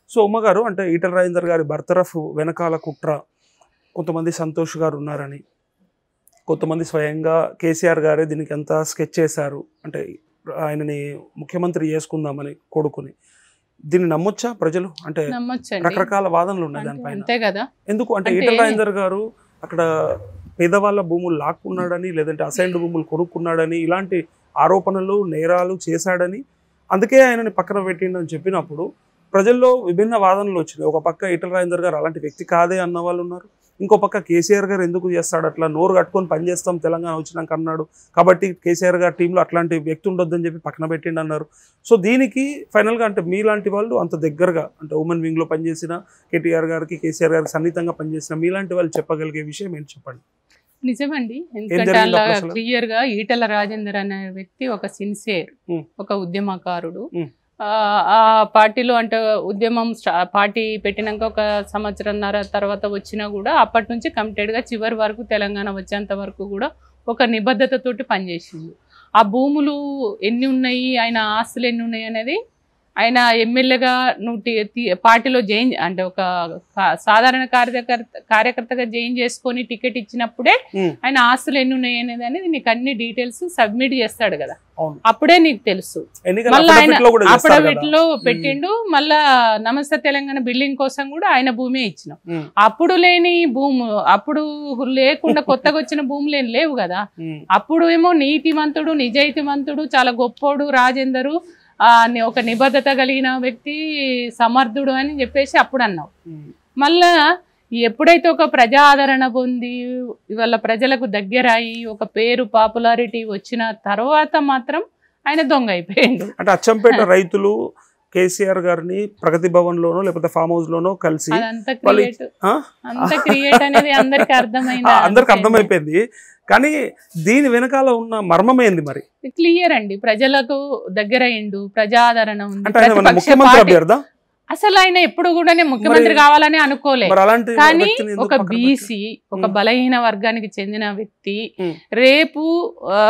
So ఉమ్మగారు అంటే ఈటల రాజేందర్ గారి బర్తరఫ్ వెనకాల కుట్ర కొంతమంది సంతోష్ గారు ఉన్నారని కొంతమంది స్వయంగా కేసీఆర్ గారే దీనికి ఎంత స్కెచ్ చేశారు అంటే ఆయనని ముఖ్యమంత్రి చేసుకుందామని కొడుకుని దీన్ని నమ్మొచ్చా ప్రజలు అంటే నమ్మొచ్చండి రకరకాల వాదనలు ఉన్నాయి అంటే దానిపైన అంతే కదా ఎందుకు అంటే అంటే- ఈటల రాజేందర్ గారు అక్కడ పేదవాళ్ళ భూములు లాక్కున్నాడని లేదంటే అసైన్డ్ భూములు కొనుక్కున్నాడని ఇలాంటి ఆరోపణలు నేరాలు చేశాడని అందుకే ఆయనని పక్కన పెట్టిండని చెప్పినప్పుడు ప్రజల్లో విభిన్న వాదనలు వచ్చినాయి ఒక పక్క ఈటల రాజేందర్ గారు అలాంటి వ్యక్తి కాదే అన్న వాళ్ళు ఉన్నారు ఇంకో పక్క కేసీఆర్ గారు ఎందుకు చేస్తాడు అట్లా నోరు కట్టుకొని పనిచేస్తాం తెలంగాణ వచ్చినాక అన్నాడు కాబట్టి కేసీఆర్ గారి టీంలో అట్లాంటి వ్యక్తి ఉండొద్దని చెప్పి పక్కన పెట్టిండి అన్నారు సో దీనికి ఫైనల్గా అంటే మీలాంటి వాళ్ళు అంత దగ్గరగా అంటే ఉమెన్ వింగ్లో పనిచేసిన కేటీఆర్ గారికి కేసీఆర్ గారికి సన్నిహితంగా పనిచేసిన మీలాంటి వాళ్ళు చెప్పగలిగే విషయం ఏంటి చెప్పండి నిజమండి ఎందుకంటే జరిగింది అలా అప్పుడు అసలు? క్లియర్ గా ఈటల రాజేందర్ అనే వ్యక్తి ఒక సిన్సియర్ ఉమ్. ఒక ఉద్యమకారుడు ఉమ్. ఆ, ఆ పార్టీలో అంటే ఉద్యమం స్టా- పార్టీ పెట్టినాక ఒక సంవత్సరంన్నర తర్వాత వచ్చినా కూడా అప్పటి నుంచి committed గా చివరి వరకు తెలంగాణ వచ్చేంత వరకు కూడా ఒక నిబద్ధతతోటి పనిచేసింది ఆ భూములు ఎన్ని ఉన్నాయి ఆయన ఆస్తులు ఎన్ని ఉన్నాయి అనేది ఆయన ఎమ్మెల్యేగా నువ్వు టి- తి- పార్టీలో జైన్ అంటే ఒక కా- సాధారణ కార్యకర్త కార్యకర్తగా జైన్ చేసుకొని టికెట్ ఇచ్చినప్పుడే ఉమ్. ఆయన ఆస్తులు ఎన్ని ఉన్నాయి అనేది అనేది నీకు అన్ని డీటెయిల్స్ సబ్మిట్ చేస్తాడు కదా అవును అప్పుడే నీకు తెలుసు ఎన్నికల మళ్ళీ ఆయన affidavit లో కూడా చేస్తారు కదా. అఫిడవిట్ లో పెట్టిండు మళ్ళా నమస్తే తెలంగాణ బిల్డింగ్ కోసం కూడా ఆయన భూమి ఇచ్చినాం ఉమ్, అప్పుడు లేని భూము అప్పుడు లేకుండా కొత్తగా వచ్చిన భూములు ఏం లేవు కదా ఉమ్, అప్పుడు ఏమో నీతిమంతుడు నిజాయితీమంతుడు చాలా గొప్పోడు రాజేందరు ఆ, ని- ఒక నిబద్ధత కలిగిన వ్యక్తి సమర్థుడు అని చెప్పేసి అప్పుడు అన్నావు ఉమ్. మళ్ళా ఎప్పుడైతే ఒక ప్రజా ఆదరణ పొంది ఇవాళ ప్రజలకు దగ్గర అయ్యి ఒక పేరు పాపులారిటీ వచ్చిన తర్వాత మాత్రం ఆయన దొంగ అయిపోయిండు అంటే అచ్చంపేట రైతులు కేసీఆర్ గారిని ప్రగతి భవన్ లోనో లేకపోతే ఫామ్ హౌస్ లోనో కలిసి అదంతా వాళ్ళు క్రియేట్ ఆ? అంత క్రియేట్ అనేది అందరికి అర్థమైన ఆ, అందరికి అర్థమైపోయింది కానీ దీని వెనకాల ఉన్న మర్మం ఏంది మరి క్లియర్ అండి ప్రజలకు దగ్గర అయిండు ప్రజాదరణ ఉంది అంటే ఆయన మన ప్రతిపక్ష ముఖ్యమంత్రి పార్టీ- అభ్యర్థ అసలు ఆయన ఎప్పుడు కూడా నేను ముఖ్యమంత్రి మరి- కావాలని అనుకోలే మరి అలాంటి కానీ వ్యక్తిని ఎందుకు ఒక పక్కన పెట్టారు? బీసీ ఒక ఉమ్. బలహీన వర్గానికి చెందిన వ్యక్తి ఉమ్. రేపు ఆ,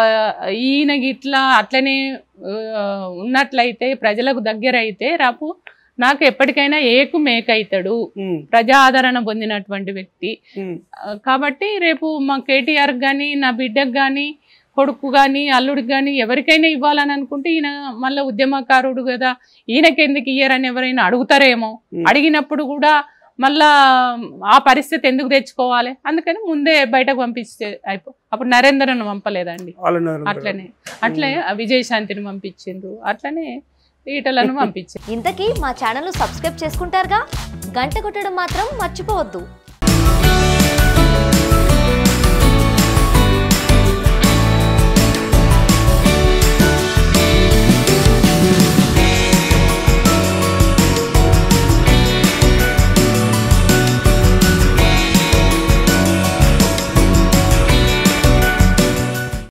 ఈయన గిట్లా అట్లనే ఆ, ఉన్నట్లయితే ప్రజలకు దగ్గర అయితే రేపు నాకు ఎప్పటికైనా ఏకు మేకైతాడు ఉమ్, ప్రజా ఆదరణ పొందినటువంటి వ్యక్తి ఉమ్, ఆ, కాబట్టి రేపు మా కేటీఆర్ కానీ నా బిడ్డకు కానీ కొడుకు కానీ అల్లుడికి కానీ ఎవరికైనా ఇవ్వాలని అనుకుంటే ఈయన మళ్ళీ ఉద్యమకారుడు కదా ఈయనకి ఎందుకు ఇయ్యరని ఎవరైనా అడుగుతారేమో ఉమ్. అడిగినప్పుడు కూడా మళ్ళా ఆ పరిస్థితి ఎందుకు తెచ్చుకోవాలి అందుకని ముందే బయటకు పంపిస్తే అయిపో అప్పుడు నరేంద్రను పంపలేదండి వాళ్ళని నరేంద్ర గారు. అట్లనే అట్లే విజయశాంతిని పంపించిండ్రు అట్లనే ఈటలను పంపించిండ్రు ఇంతకీ మా ఛానల్ సబ్స్క్రైబ్ చేసుకుంటారుగా గంట కొట్టడం మాత్రం మర్చిపోవద్దు